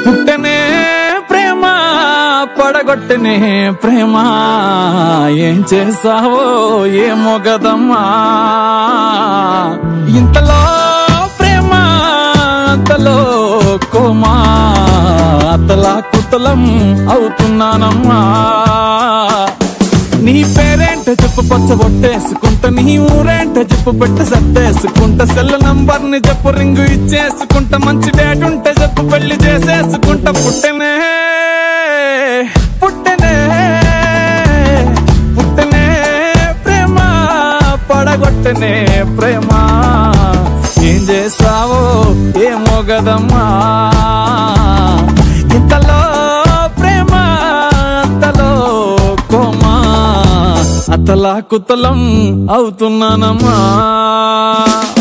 పుట్టనే ప్రేమ పడగొట్టనే ప్రేమ ఏం చేసావో ఏమో గదమ్మా ఇంతలో ప్రేమ అంతలో కోమా అతలా కుతలం అవుతున్నానమ్మా నీ పేరేంట చెప్పు పచ్చ బొట్టేసుకుంటా నీ ఊరేంట చెప్పు పెట్ట సత్తేసుకుంటా సెల్ నంబర్ ని చెప్పు రింగు ఇచ్చేసుకుంటా మంచి డేట్ ఉంటే చెప్పు పెళ్లి చేసేసుకుంటా పుట్టనే పుట్టనే పుట్టనే ప్రేమ పడగొట్టనే ప్రేమ ఏం చేసావో ఏమో గదమ్మా ఇంతలో ప్రేమ అంతలో కోమా అతలా కుతలం అవుతున్నానమ్మా